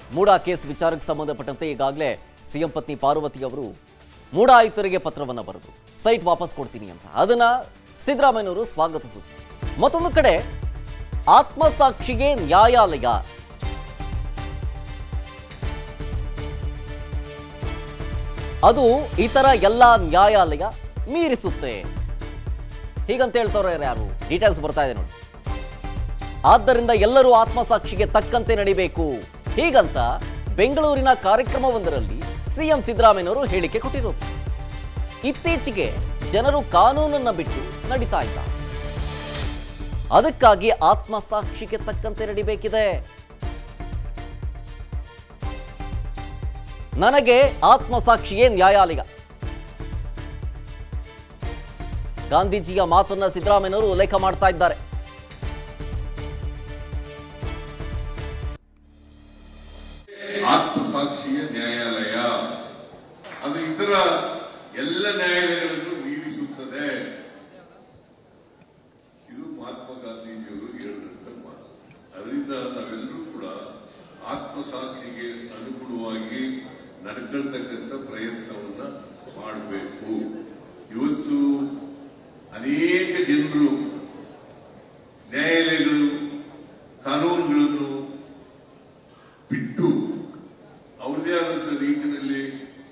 MUDA case ವಿಚಾರಕ್ಕೆ ಸಂಬಂಧಪಟ್ಟಂತೆ ಈಗಾಗಲೇ ಸಿಎಂ ಪತ್ನಿ ಪಾರ್ವತಿ ಅವರು ಮೂಡಾ ಆಯುಕ್ತರಿಗೆ ಪತ್ರವನ್ನು ಬರೆದು ಸೈಟ್ ವಾಪಸ್ ಕೊಡ್ತೀನಿ ಅಂತ ಅದನ್ನ ಸಿದ್ದರಾಮಯ್ಯನವರು ಸ್ವಾಗತಿಸಿದ್ರು ಮತ್ತೊಂದು ಕಡೆ ಆತ್ಮಸಾಕ್ಷಿಗೆ ನ್ಯಾಯಾಲಯ ಅದು ಇತರ ಎಲ್ಲ ನ್ಯಾಯಾಲಯ ಮೀರಿಸುತ್ತೆ ಹೀಗಂತ ಹೇಳ್ತವ್ರೆ ಯಾರು ಡೀಟೇಲ್ಸ್ ಬರ್ತಾ ಇದೆ ನೋಡಿ ಆದ್ದರಿಂದ ಎಲ್ಲರೂ ಆತ್ಮಸಾಕ್ಷಿಗೆ ತಕ್ಕಂತೆ ನಡಿಬೇಕು ಹೀಗಂತ ಬೆಂಗಳೂರಿನ ಕಾರ್ಯಕ್ರಮವೊಂದರಲ್ಲಿ ಸಿಎಂ ಸಿದ್ದರಾಮಯ್ಯನವರು ಹೇಳಿಕೆ ಕೊಟ್ಟಿರೋದು ಇತ್ತೀಚೆಗೆ ಜನರು ಕಾನೂನನ್ನ ಬಿಟ್ಟು ನಡೀತಾ ಇದ್ದಾರೆ ಅದಕ್ಕಾಗಿ ಆತ್ಮಸಾಕ್ಷಿಗೆ ತಕ್ಕಂತೆ ನಡಿಬೇಕಿದೆ ನನಗೆ ಆತ್ಮಸಾಕ್ಷಿಯೇ ನ್ಯಾಯಾಲಯ ಗಾಂಧೀಜಿಯ ಮಾತನ್ನ ಸಿದ್ದರಾಮಯ್ಯನವರು ಉಲ್ಲೇಖ ಮಾಡ್ತಾ ಇದ್ದಾರೆ ಆತ್ಮಸಾಕ್ಷಿಯ ನ್ಯಾಯಾಲಯ ಅದು ಇತರ ಎಲ್ಲ ನ್ಯಾಯಾಲಯಗಳನ್ನು ಮೀರಿಸುತ್ತದೆ ಇದು ಮಹಾತ್ಮ ಗಾಂಧೀಜಿಯವರು ಹೇಳಿದಂತ ಮಾತು ಅದರಿಂದ ನಾವೆಲ್ಲರೂ ಕೂಡ ಆತ್ಮಸಾಕ್ಷಿಗೆ ಅನುಗುಣವಾಗಿ ನಡ್ಕೊಳ್ತಕ್ಕಂಥ ಪ್ರಯತ್ನವನ್ನ ಮಾಡಬೇಕು ಇವತ್ತು ಅನೇಕ ಜನರು ನ್ಯಾಯಾಲಯಗಳು ಕಾನೂನುಗಳನ್ನು ಬಿಟ್ಟು ಅವ್ರದೇ ಆದಂತ ರೀತಿಯಲ್ಲಿ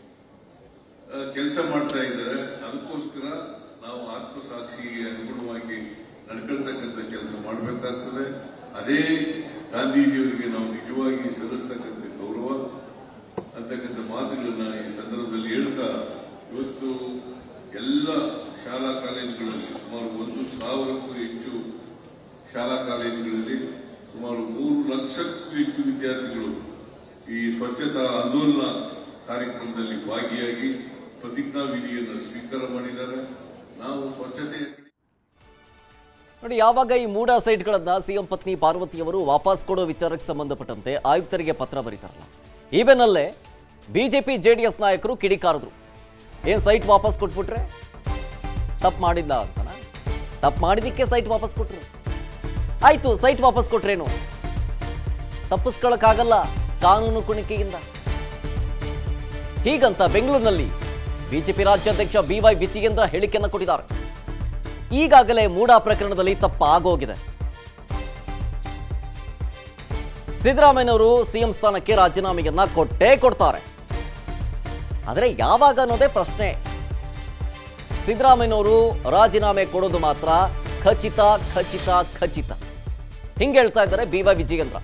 ಕೆಲಸ ಮಾಡ್ತಾ ಇದ್ದಾರೆ ಅದಕ್ಕೋಸ್ಕರ ನಾವು ಆತ್ಮಸಾಕ್ಷಿಗೆ ಅನುಗುಣವಾಗಿ ನಡ್ಕೊಳ್ತಕ್ಕಂಥ ಕೆಲಸ ಮಾಡಬೇಕಾಗ್ತದೆ ಅದೇ ಗಾಂಧೀಜಿಯವರಿಗೆ ನಾವು ನಿಜವಾಗಿ ಸಲ್ಲಿಸ್ತಕ್ಕಂಥ ಗೌರವ ಅಂತಕ್ಕಂಥ ಮಾತುಗಳನ್ನ ಈ ಸಂದರ್ಭದಲ್ಲಿ ಹೇಳ್ತಾ ಇವತ್ತು ಎಲ್ಲ ಶಾಲಾ ಕಾಲೇಜುಗಳಲ್ಲಿ ಸುಮಾರು ಒಂದು ಸಾವಿರಕ್ಕೂ ಹೆಚ್ಚು ಶಾಲಾ ಕಾಲೇಜುಗಳಲ್ಲಿ ಸುಮಾರು ಮೂರು ಲಕ್ಷಕ್ಕೂ ಹೆಚ್ಚು ವಿದ್ಯಾರ್ಥಿಗಳು ಈ ಸ್ವಚ್ಛತಾ ಆಂದೋಲನ ಕಾರ್ಯಕ್ರಮದಲ್ಲಿ ಭಾಗಿಯಾಗಿ ಪ್ರತಿಜ್ಞಾ ವಿಧಿಯನ್ನು ಸ್ವೀಕಾರ ಮಾಡಿದ್ದಾರೆ ನಾವು ಸ್ವಚ್ಛತೆ ನೋಡಿ ಯಾವಾಗ ಈ ಮೂಡಾ ಸೈಟ್ಗಳನ್ನ ಸಿಎಂ ಪತ್ನಿ ಪಾರ್ವತಿಯವರು ವಾಪಸ್ ಕೊಡೋ ವಿಚಾರಕ್ಕೆ ಸಂಬಂಧಪಟ್ಟಂತೆ ಆಯುಕ್ತರಿಗೆ ಪತ್ರ ಬರೀತಾರಲ್ಲ ಈ ಬೆನ್ನಲ್ಲೇ ಬಿಜೆಪಿ ಜೆಡಿಎಸ್ ನಾಯಕರು ಕಿಡಿಕಾರದ್ರು ಏನ್ ಸೈಟ್ ವಾಪಸ್ ಕೊಟ್ಬಿಟ್ರೆ ತಪ್ಪು ಮಾಡಿಲ್ಲ ಅಂತನಾ ತಪ್ಪು ಮಾಡಿದ್ದಕ್ಕೆ ಸೈಟ್ ವಾಪಸ್ ಕೊಟ್ರು ಆಯ್ತು ಸೈಟ್ ವಾಪಸ್ ಕೊಟ್ರೇನು ತಪ್ಪಿಸ್ಕೊಳಕ್ಕಾಗಲ್ಲ ಕಾನೂನು ಕುಣಿಕೆಯಿಂದ ಹೀಗಂತ ಬೆಂಗಳೂರಿನಲ್ಲಿ ಬಿಜೆಪಿ ರಾಜ್ಯಾಧ್ಯಕ್ಷ ಬಿವೈ ವಿಜಯೇಂದ್ರ ಹೇಳಿಕೆಯನ್ನು ಕೊಟ್ಟಿದ್ದಾರೆ ಈಗಾಗಲೇ ಮೂಡಾ ಪ್ರಕರಣದಲ್ಲಿ ತಪ್ಪ ಆಗೋಗಿದೆ ಸಿದ್ದರಾಮಯ್ಯನವರು ಸಿಎಂ ಸ್ಥಾನಕ್ಕೆ ರಾಜೀನಾಮೆಯನ್ನ ಕೊಟ್ಟೇ ಕೊಡ್ತಾರೆ ಆದರೆ ಯಾವಾಗ ಅನ್ನೋದೇ ಪ್ರಶ್ನೆ ಸಿದ್ದರಾಮಯ್ಯನವರು ರಾಜೀನಾಮೆ ಕೊಡೋದು ಮಾತ್ರ ಖಚಿತ ಖಚಿತ ಖಚಿತ ಹಿಂಗೆ ಹೇಳ್ತಾ ಇದ್ದಾರೆ ಬಿ ವೈ ವಿಜಯೇಂದ್ರ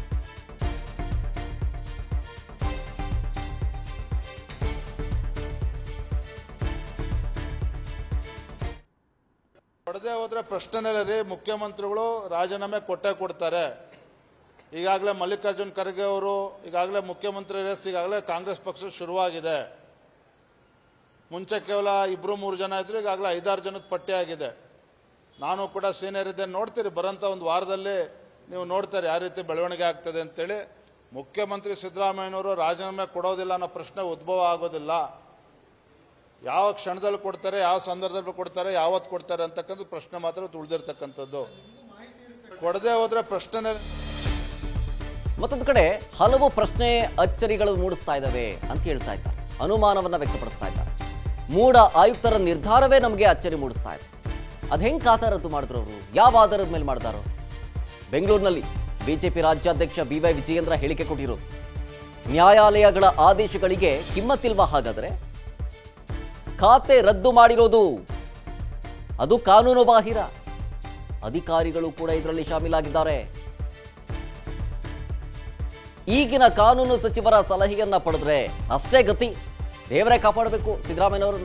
ಕೊಡದೆ ಹೋದ್ರೆ ಪ್ರಶ್ನೆನೇ ರೀ ಮುಖ್ಯಮಂತ್ರಿಗಳು ರಾಜೀನಾಮೆ ಕೊಟ್ಟೇ ಕೊಡ್ತಾರೆ ಈಗಾಗಲೇ ಮಲ್ಲಿಕಾರ್ಜುನ್ ಖರ್ಗೆ ಅವರು ಈಗಾಗಲೇ ಮುಖ್ಯಮಂತ್ರಿ ರೇಸ್ ಈಗಾಗಲೇ ಕಾಂಗ್ರೆಸ್ ಪಕ್ಷ ಶುರುವಾಗಿದೆ ಮುಂಚೆ ಕೇವಲ ಇಬ್ರು ಮೂರು ಜನ ಇದ್ರು ಈಗಾಗಲೇ ಐದಾರು ಜನದ ಪಟ್ಟಿ ಆಗಿದೆ ನಾನು ಕೂಡ ಸೀನಿಯರ್ ಇದ್ದೇನೆ ನೋಡ್ತೀರಿ ಬರೋಂಥ ಒಂದು ವಾರದಲ್ಲಿ ನೀವು ನೋಡ್ತಾರೆ ಯಾವ ರೀತಿ ಬೆಳವಣಿಗೆ ಆಗ್ತದೆ ಅಂತೇಳಿ ಮುಖ್ಯಮಂತ್ರಿ ಸಿದ್ದರಾಮಯ್ಯನವರು ರಾಜೀನಾಮೆ ಕೊಡೋದಿಲ್ಲ ಅನ್ನೋ ಪ್ರಶ್ನೆ ಉದ್ಭವ ಆಗೋದಿಲ್ಲ ಯಾವ ಕ್ಷಣದಲ್ಲಿ ಕೊಡ್ತಾರೆ ಯಾವ ಸಂದರ್ಭದಲ್ಲಿ ಕೊಡ್ತಾರೆ ಯಾವತ್ತು ಕೊಡ್ತಾರೆ ಅಂತಕ್ಕಂಥ ಪ್ರಶ್ನೆ ಮಾತ್ರ ಉಳಿದಿರ್ತಕ್ಕಂಥದ್ದು ಕೊಡದೆ ಹೋದ್ರೆ ಪ್ರಶ್ನೆ ಮತ್ತೊಂದು ಕಡೆ ಹಲವು ಪ್ರಶ್ನೆ ಅಚ್ಚರಿಗಳು ಮೂಡಿಸ್ತಾ ಇದ್ದಾವೆ ಅಂತ ಹೇಳ್ತಾ ಇದ್ದಾರೆ ಅನುಮಾನವನ್ನ ವ್ಯಕ್ತಪಡಿಸ್ತಾ ಇದ್ದಾರೆ ಮೂಡ ಆಯುಕ್ತರ ನಿರ್ಧಾರವೇ ನಮಗೆ ಅಚ್ಚರಿ ಮೂಡಿಸ್ತಾ ಇದೆ ಅದ್ ಹೆಂಗ್ ಖಾತಾ ರದ್ದು ಮಾಡಿದ್ರು ಅವರು ಯಾವ ಆಧಾರದ ಮೇಲೆ ಮಾಡಿದಾರೋ ಬೆಂಗಳೂರಿನಲ್ಲಿ ಬಿಜೆಪಿ ರಾಜ್ಯಾಧ್ಯಕ್ಷ ಬಿ ವೈ ವಿಜಯೇಂದ್ರ ಹೇಳಿಕೆ ಕೊಟ್ಟಿರೋದು ನ್ಯಾಯಾಲಯಗಳ ಆದೇಶಗಳಿಗೆ ಕಿಮ್ಮತ್ತಿಲ್ವಾ ಹಾಗಾದ್ರೆ ಖಾತೆ ರದ್ದು ಮಾಡಿರೋದು ಅದು ಕಾನೂನು ಬಾಹಿರ ಅಧಿಕಾರಿಗಳು ಕೂಡ ಇದರಲ್ಲಿ ಶಾಮೀಲಾಗಿದ್ದಾರೆ ಈಗಿನ ಕಾನೂನು ಸಚಿವರ ಸಲಹೆಯನ್ನ ಪಡೆದ್ರೆ ಅಷ್ಟೇ ಗತಿ ದೇವರೇ ಕಾಪಾಡಬೇಕು ಸಿದ್ದರಾಮಯ್ಯನವರನ್ನ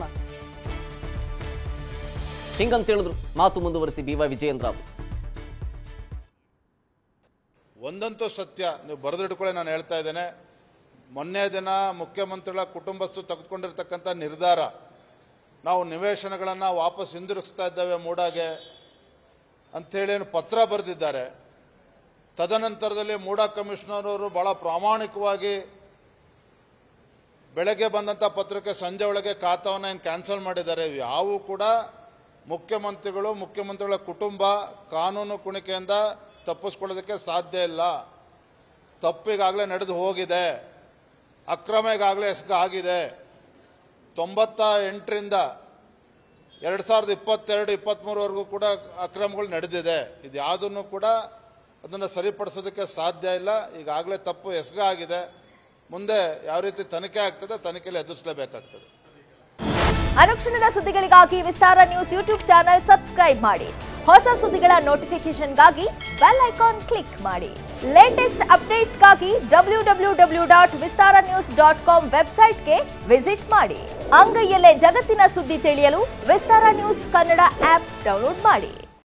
ಹಿಂಗಂತ ಹೇಳಿದ್ರು ಮಾತು ಮುಂದುವರಿಸಿ ಬಿ ವೈ ವಿಜಯೇಂದ್ರ ಅವರು ಒಂದಂತೂ ಸತ್ಯ ನೀವು ಬರೆದಿಟ್ಕೊಳ್ಳಿ ನಾನು ಹೇಳ್ತಾ ಇದ್ದೇನೆ ಮೊನ್ನೆ ದಿನ ಮುಖ್ಯಮಂತ್ರಿಗಳ ಕುಟುಂಬಸ್ಥರು ತೆಗೆದುಕೊಂಡಿರ್ತಕ್ಕಂಥ ನಿರ್ಧಾರ ನಾವು ನಿವೇಶನಗಳನ್ನು ವಾಪಸ್ ಹಿಂದಿರುಗಿಸ್ತಾ ಇದ್ದೇವೆ ಮೂಡಾಗೆ ಅಂಥೇಳಿ ಏನು ಪತ್ರ ಬರೆದಿದ್ದಾರೆ ತದನಂತರದಲ್ಲಿ ಮೂಡಾ ಕಮಿಷನರ್ ಅವರು ಬಹಳ ಪ್ರಾಮಾಣಿಕವಾಗಿ ಬೆಳಗ್ಗೆ ಬಂದಂಥ ಪತ್ರಕ್ಕೆ ಸಂಜೆ ಒಳಗೆ ಖಾತಾವನ್ನು ಏನು ಕ್ಯಾನ್ಸಲ್ ಮಾಡಿದ್ದಾರೆ ಇವು ಯಾವೂ ಕೂಡ ಮುಖ್ಯಮಂತ್ರಿಗಳು ಮುಖ್ಯಮಂತ್ರಿಗಳ ಕುಟುಂಬ ಕಾನೂನು ಕುಣಿಕೆಯಿಂದ ತಪ್ಪಿಸ್ಕೊಳ್ಳೋದಕ್ಕೆ ಸಾಧ್ಯ ಇಲ್ಲ ತಪ್ಪು ಈಗಾಗಲೇ ನಡೆದು ಹೋಗಿದೆ ಅಕ್ರಮ ಈಗಾಗಲೇ ಎಸ್ಗ ಆಗಿದೆ ತೊಂಬತ್ತ ಎಂಟರಿಂದ ಎರಡು ಸಾವಿರದ ಇಪ್ಪತ್ತೆರಡು ಇಪ್ಪತ್ತ್ಮೂರವರೆಗೂ ಕೂಡ ಅಕ್ರಮಗಳು ನಡೆದಿದೆ ಇದು ಯಾವುದನ್ನು ಕೂಡ ಅದನ್ನು ಸರಿಪಡಿಸೋದಕ್ಕೆ ಸಾಧ್ಯ ಇಲ್ಲ ಈಗಾಗಲೇ ತಪ್ಪು ಎಸ್ಗ ಆಗಿದೆ ಮುಂದೆ ಯಾವ ರೀತಿ ತನಿಖೆ ಆಗ್ತದೆ ತನಿಖೆಯಲ್ಲಿ ಎದುರಿಸಲೇಬೇಕಾಗ್ತದೆ ಅನುಕ್ಷಣದ ಸುದ್ದಿಗಳಿಗಾಗಿ Vistara news YouTube channel subscribe ಮಾಡಿ ಹೊಸ ಸುದ್ದಿಗಳ ನೋಟಿಫಿಕೇಶನ್ಗಾಗಿ ಬೆಲ್ ಐಕಾನ್ ಕ್ಲಿಕ್ ಮಾಡಿ ಲೇಟೆಸ್ಟ್ ಅಪ್ಡೇಟ್ಸ್ಗಾಗಿ W W W dot Vistara news dot com ವೆಬ್ಸೈಟ್ಗೆ ವಿಸಿಟ್ ಮಾಡಿ ಅಂಗೈಯಲ್ಲೇ ಜಗತ್ತಿನ ಸುದ್ದಿ ತಿಳಿಯಲು Vistara news Kannada app download ಮಾಡಿ